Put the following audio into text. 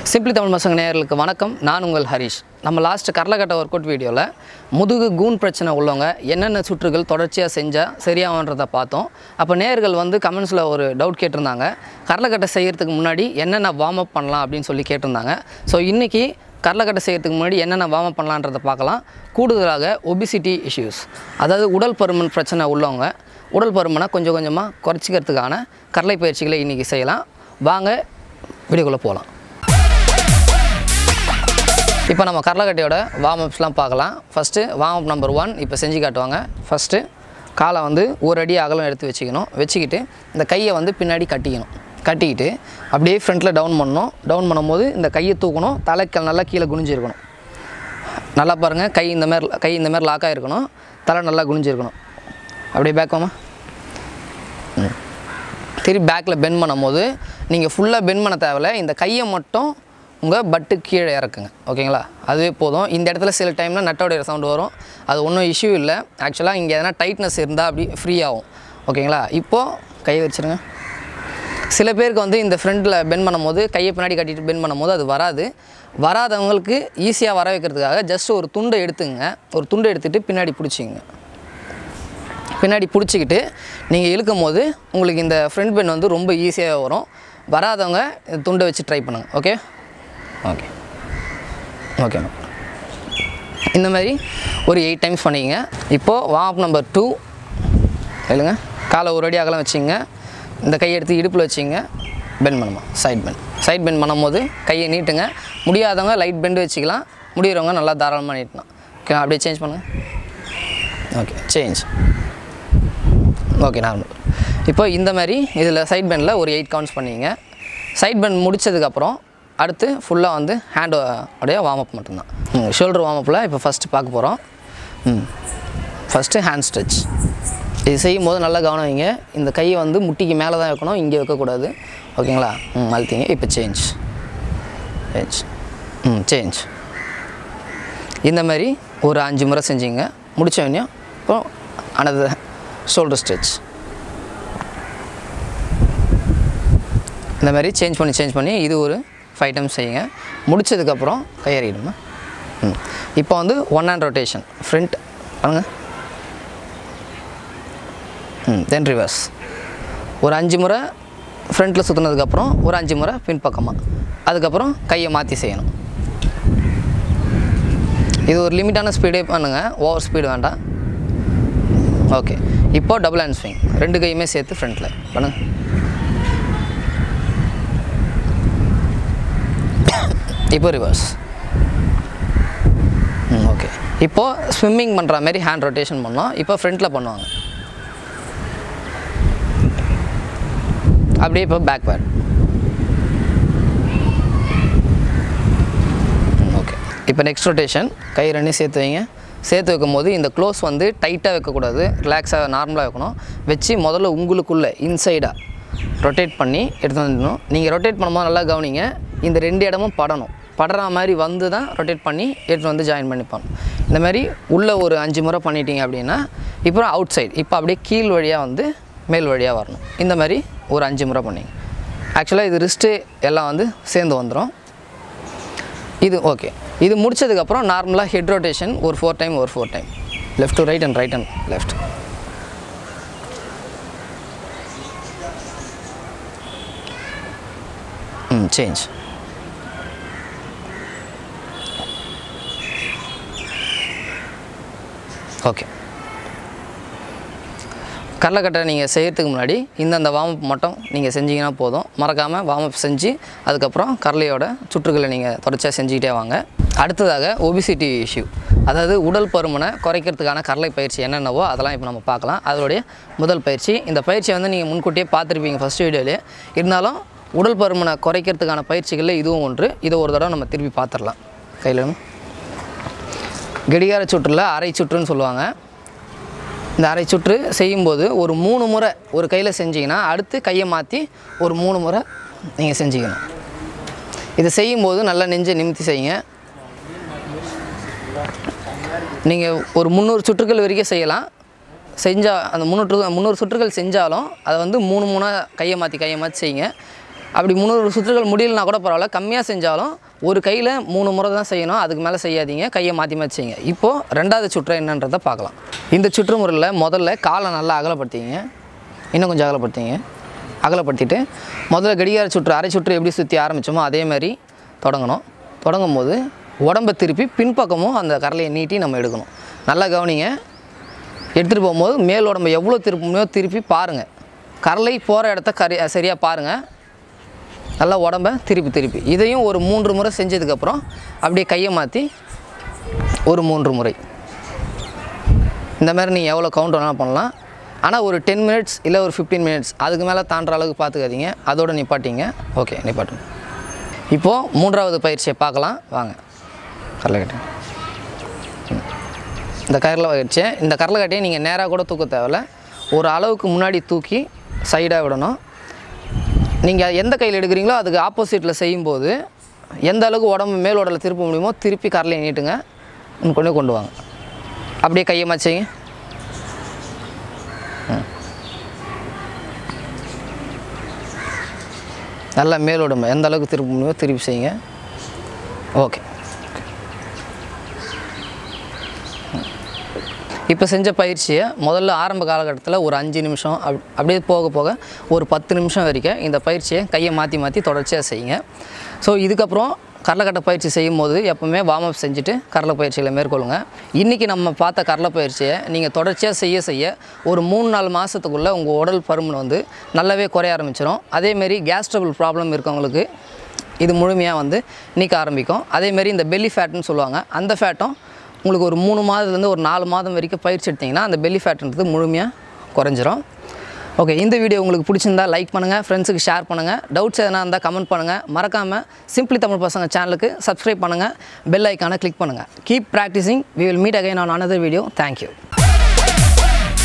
Simply Tamil பசங்க நேயர்களுக்கு வணக்கம் நான் உங்கள் ஹரிஷ் நம்ம லாஸ்ட் கரலக்கட்டை ஒர்க் அவுட் வீடியோவில் முதுகு கூன் பிரச்சனை உள்ளவங்க என்னென்ன சுற்றுகள் தொடர்ச்சியாக செஞ்சால் சரியாகுன்றதை பார்த்தோம் அப்போ நேயர்கள் வந்து கமெண்ட்ஸில் ஒரு டவுட் கேட்டிருந்தாங்க கரலக்கட்டை செய்கிறதுக்கு முன்னாடி என்னென்ன வார்ம் அப் பண்ணலாம் அப்படின்னு சொல்லி கேட்டிருந்தாங்க ஸோ இன்றைக்கி கடலக்கட்டை செய்கிறதுக்கு முன்னாடி என்னென்ன வார்ம் அப் பண்ணலான்றதை பார்க்கலாம் கூடுதலாக ஒபிசிட்டி இஷ்யூஸ் அதாவது உடல் பருமன் பிரச்சனை உள்ளவங்க உடல் பருமனை கொஞ்சம் கொஞ்சமாக குறைச்சிக்கிறதுக்கான கடலை பயிற்சிகளை இன்றைக்கி செய்யலாம் வாங்க வீடியோக்குள்ளே போகலாம் இப்போ நம்ம கடலக்கட்டையோட வார்ம் அப்ஸ்லாம் பார்க்கலாம் first warm up number one இப்போ செஞ்சு காட்டுவாங்க ஃபஸ்ட்டு காலை வந்து ஒரு அடி அகலம் எடுத்து வச்சுக்கணும் வச்சுக்கிட்டு இந்த கையை வந்து பின்னாடி கட்டிக்கணும் கட்டிக்கிட்டு அப்படியே ஃப்ரண்ட்டில் டவுன் பண்ணணும் டவுன் பண்ணும்போது இந்த கையை தூக்கணும் தலைக்கு நல்லா கீழே குனிஞ்சிருக்கணும் நல்லா பாருங்கள் கை இந்த மாதிரி கை இந்த மாதிரி லாக் ஆகிருக்கணும் தலை நல்லா குனிஞ்சிருக்கணும் அப்படியே பேக் வாமா ம். திருப்பி பேக்கில் பெண்ட் பண்ணும்போது நீங்கள் ஃபுல்லாக பெண்ட் பண்ண தேவையில்ல இந்த கையை மட்டும் உங்கள் பட்டு கீழே இறக்குங்க ஓகேங்களா அதுவே போதும் இந்த இடத்துல சில டைமில் நட்டோடைய சவுண்டு வரும் அது ஒன்றும் இஷ்யூ இல்லை ஆக்சுவலாக இங்கே எதனா டைட்னஸ் இருந்தால் அப்படி ஃப்ரீ ஆகும் ஓகேங்களா இப்போது கையை வச்சுருங்க சில பேருக்கு வந்து இந்த ஃப்ரண்ட்டில் பெண்ட் பண்ணும்போது கையை பின்னாடி கட்டிட்டு பெண்ட் பண்ணும்போது அது வராது வராதவங்களுக்கு ஈஸியாக வர வைக்கிறதுக்காக ஜஸ்ட் ஒரு துண்டை எடுத்துங்க ஒரு துண்டை எடுத்துகிட்டு பின்னாடி பிடிச்சிங்க பின்னாடி பிடிச்சிக்கிட்டு நீங்கள் இழுக்கும் போது உங்களுக்கு இந்த ஃப்ரண்ட் பென் வந்து ரொம்ப ஈஸியாக வரும் வராதவங்க இந்த துண்டை வச்சு ட்ரை பண்ணுங்கள் ஓகே ஓகே ஓகே இந்த மாதிரி ஒரு எயிட் டைம்ஸ் பண்ணிக்கங்க இப்போது வாப் நம்பர் டூ இல்லைங்க காலை ஒரு அடி அகலம் வச்சிங்க இந்த கையை எடுத்து இடுப்பில் வச்சிங்க பெண்ட் பண்ணுமா சைட் பெண்ட் சைட் பெண்ட் பண்ணும்போது கையை நீட்டுங்க முடியாதவங்க லைட் பெண்டு வச்சுக்கலாம் முடிகிறவங்க நல்லா தாராளமாக நீட்டலாம் ஓகே அப்படியே சேஞ்ச் பண்ணுங்கள் ஓகே சேஞ்ச் ஓகே நார்மல் இப்போ இந்த மாதிரி இதில் சைட் பெண்டில் ஒரு எயிட் கவுண்ட்ஸ் பண்ணிங்க சைட் பெண்ட் முடிச்சதுக்கப்புறம் அடுத்து ஃபுல்லாக வந்து ஹேண்ட் உடைய வார்ம் அப் மட்டும்தான் ஷோல்டர் வார்ம் அப்பில் இப்போ ஃபஸ்ட்டு பார்க்க போகிறோம் ம் ஃபஸ்ட்டு ஹேண்ட் ஸ்ட்ரெச் இது செய்யும் போது நல்லா கவனம் வைங்க இந்த கையை வந்து முட்டிக்கு மேலே தான் வைக்கணும் இங்கே வைக்கக்கூடாது ஓகேங்களா ம் அழுத்திங்க இப்போ சேஞ்ச் சேஞ்ச் ம் சேஞ்ச் இந்த மாதிரி ஒரு அஞ்சு முறை செஞ்சீங்க முடிச்ச உடனே இப்போ அனது ஷோல்டர் ஸ்ட்ரெச் இந்த மாதிரி சேஞ்ச் பண்ணி சேஞ்ச் பண்ணி இது ஒரு ஃபைவ் டைம்ஸ் செய்யுங்க முடிச்சதுக்கப்புறம் கையறிடுமா ம் இப்போ வந்து ஒன் ஹேண்ட் ரொட்டேஷன் ஃப்ரண்ட் பண்ணுங்க ம் தென் ரிவர்ஸ் ஒரு அஞ்சு முறை ஃப்ரண்ட்டில் சுற்றுனதுக்கப்புறம் ஒரு அஞ்சு முறை பின்பக்கமாக அதுக்கப்புறம் கையை மாற்றி செய்யணும் இது ஒரு லிமிட்டான ஸ்பீடே பண்ணுங்கள் ஓவர் ஸ்பீடு வேண்டாம் ஓகே இப்போ டபுள் ஹேண்ட் ஸ்விங் ரெண்டு கையுமே சேர்த்து ஃப்ரண்ட்டில் பண்ணுங்க இப்போ ரிவர்ஸ் ம் ஓகே இப்போது ஸ்விம்மிங் பண்ணுற மாதிரி ஹேண்ட் ரொட்டேஷன் பண்ணோம் இப்போ ஃப்ரண்ட்டில் பண்ணுவாங்க அப்படியே இப்போ பேக்வேர்ட் ஓகே இப்போ நெக்ஸ்ட் ரொட்டேஷன் கை ரெண்டையும் சேர்த்து வைங்க சேர்த்து வைக்கும்போது இந்த க்ளோஸ் வந்து டைட்டாக வைக்கக்கூடாது ரிலாக்ஸாக நார்மலாக வைக்கணும் வச்சு முதல்ல உங்களுக்குள்ளே இன்சைடாக ரொட்டேட் பண்ணி எடுத்து வந்துடணும் நீங்கள் ரொட்டேட் பண்ணும்போது நல்லா கவனிங்க இந்த ரெண்டு இடமும் படணும் படுற மாதிரி வந்து தான் ரொட்டேட் பண்ணி எடுத்து வந்து ஜாயின் பண்ணிப்பாங்க இந்த மாதிரி உள்ளே ஒரு அஞ்சு முறை பண்ணிட்டீங்க அப்படின்னா இப்போ அவுட் சைடு இப்போ அப்படியே கீழ் வழியாக வந்து மேல் வழியாக வரணும் இந்த மாதிரி ஒரு அஞ்சு முறை பண்ணிங்க ஆக்சுவலாக இது ரிஸ்ட்டு எல்லாம் வந்து சேர்ந்து வந்துடும் இது ஓகே இது முடிச்சதுக்கப்புறம் நார்மலாக ஹெட் ரொட்டேஷன் ஒரு ஃபோர் டைம் ஒரு four time left to right and right and left ம் சேஞ்ச் ஓகே கடலக்கட்டை நீங்கள் செய்கிறதுக்கு முன்னாடி இந்தந்த வார்ம் மட்டும் நீங்கள் செஞ்சீங்கன்னா போதும் மறக்காமல் வார்ம் செஞ்சு அதுக்கப்புறம் கடலையோட சுற்றுகளை நீங்கள் தொடர்ச்சியாக செஞ்சுக்கிட்டே வாங்க அடுத்ததாக ஒபிசிட்டி இஷ்யூ அதாவது உடல் பருமனை குறைக்கிறதுக்கான கடலை பயிற்சி என்னென்னவோ அதெல்லாம் இப்போ நம்ம பார்க்கலாம் அதனுடைய முதல் பயிற்சி இந்த பயிற்சியை வந்து நீங்கள் முன்கூட்டியே பார்த்துருப்பீங்க ஃபஸ்ட் வீடியோலேயே இருந்தாலும் உடல் பருமனை குறைக்கிறதுக்கான பயிற்சிகளில் இதுவும் ஒன்று இதை ஒரு தடவை நம்ம திருப்பி பார்த்துடலாம் கையில் கடிகார சுற்றில் அரை சுற்றுன்னு சொல்லுவாங்க இந்த அரை சுற்று செய்யும்போது ஒரு மூணு முறை ஒரு கையில் செஞ்சீங்கன்னா அடுத்து கையை மாற்றி ஒரு மூணு முறை நீங்கள் செஞ்சுக்கணும் இதை செய்யும்போது நல்லா நெஞ்சை நிமித்தி செய்யுங்க நீங்கள் ஒரு முந்நூறு சுற்றுகள் வரைக்கும் செய்யலாம் செஞ்சால் அந்த முந்நூற்று முந்நூறு சுற்றுகள் செஞ்சாலும் அதை வந்து மூணு மூணாக கையை மாற்றி கையை மாற்றி செய்யுங்க அப்படி முந்நூறு சுற்றுகள் முடியலனா கூட பரவாயில்ல கம்மியாக செஞ்சாலும் ஒரு கையில் மூணு முறை தான் செய்யணும் அதுக்கு மேலே செய்யாதீங்க கையை மாற்றி மாற்றி செய்யுங்க இப்போது ரெண்டாவது சுற்று என்னன்றதை பார்க்கலாம் இந்த சுற்று முறையில் முதல்ல காலை நல்லா அகலப்படுத்திங்க இன்னும் கொஞ்சம் அகலப்படுத்திங்க அகலப்படுத்திட்டு முதல்ல கடிகார சுற்று அரை சுற்று எப்படி சுற்றி ஆரம்பித்தோமோ அதே மாதிரி தொடங்கணும் தொடங்கும் போது உடம்பை திருப்பி பின்பக்கமும் அந்த கரலையை நீட்டி நம்ம எடுக்கணும் நல்லா கவனிங்க எடுத்துகிட்டு போகும்போது மேல் உடம்பை எவ்வளோ திருப்ப திருப்பி பாருங்கள் கரலை போகிற இடத்த கரி சரியாக பாருங்கள் நல்லா உடம்ப திருப்பி திருப்பி இதையும் ஒரு மூன்று முறை செஞ்சதுக்கப்புறம் அப்படியே கையை மாற்றி ஒரு மூன்று முறை இந்த மாதிரி நீங்கள் எவ்வளோ கவுண்ட் வேணாலும் பண்ணலாம் ஆனால் ஒரு டென் மினிட்ஸ் இல்லை ஒரு ஃபிஃப்டீன் மினிட்ஸ் அதுக்கு மேலே தாண்டுற அளவுக்கு பார்த்துக்காதீங்க அதோட நிப்பாட்டிங்க ஓகே நிப்பாட்டுங்க இப்போது மூன்றாவது பயிற்சியை பார்க்கலாம் வாங்க கடலைக்கட்டை ம். இந்த கரலை பயிற்சியை இந்த கடலைக்கட்டையை நீங்கள் நேராக கூட தூக்க தேவையில்ல ஒரு அளவுக்கு முன்னாடி தூக்கி சைடாக விடணும் நீங்கள் எந்த கையில் எடுக்கிறீங்களோ அதுக்கு ஆப்போசிட்டில் செய்யும்போது எந்த அளவுக்கு உடம்பு மேல் உடலை திருப்ப முடியுமோ திருப்பி கரலையை நீட்டுங்க இன்னும் கொண்டு கொண்டு வாங்க அப்படியே கையை மாச்சிங்க நல்லா மேல் உடம்பு எந்த அளவுக்கு திருப்ப முடியுமோ திருப்பி செய்யுங்க ஓகே இப்போ செஞ்ச பயிற்சியை முதல்ல ஆரம்ப காலகட்டத்தில் ஒரு அஞ்சு நிமிஷம் அப் அப்படியே போக போக ஒரு பத்து நிமிஷம் வரைக்கும் இந்த பயிற்சியை கையை மாற்றி மாற்றி தொடர்ச்சியாக செய்யுங்க ஸோ இதுக்கப்புறம் கடலைக்கட்டை பயிற்சி செய்யும் போது எப்போவுமே வார்ம் அப் செஞ்சுட்டு கடலை பயிற்சிகளை மேற்கொள்ளுங்க இன்றைக்கி நம்ம பார்த்த கடலை பயிற்சியை நீங்கள் தொடர்ச்சியாக செய்ய செய்ய ஒரு மூணு நாலு மாதத்துக்குள்ளே உங்கள் உடல் பருமன் வந்து நல்லாவே குறைய ஆரம்பிச்சிடும் அதேமாரி கேஸ் ட்ரபிள் ப்ராப்ளம் இருக்கவங்களுக்கு இது முழுமையாக வந்து நீக்க ஆரம்பிக்கும் அதேமாரி இந்த பெல்லி ஃபேட்னு சொல்லுவாங்க அந்த ஃபேட்டும் உங்களுக்கு ஒரு மூணு மாதத்துலேருந்து ஒரு நாலு மாதம் வரைக்கும் பயிற்சி எடுத்திங்கன்னா அந்த பெல்லி ஃபேட்ன்றது முழுமையாக குறைஞ்சிரும் ஓகே இந்த வீடியோ உங்களுக்கு பிடிச்சிருந்தா லைக் பண்ணுங்கள் ஃப்ரெண்ட்ஸுக்கு ஷேர் பண்ணுங்கள் டவுட்ஸ் எதனா இருந்தால் கமெண்ட் பண்ணுங்கள் மறக்காமல் சிம்பிளி தமிழ் பசங்க சேனலுக்கு சப்ஸ்கிரைப் பண்ணுங்கள் பெல் ஐக்கானை கிளிக் பண்ணுங்கள் keep practising we will meet again on another video thank you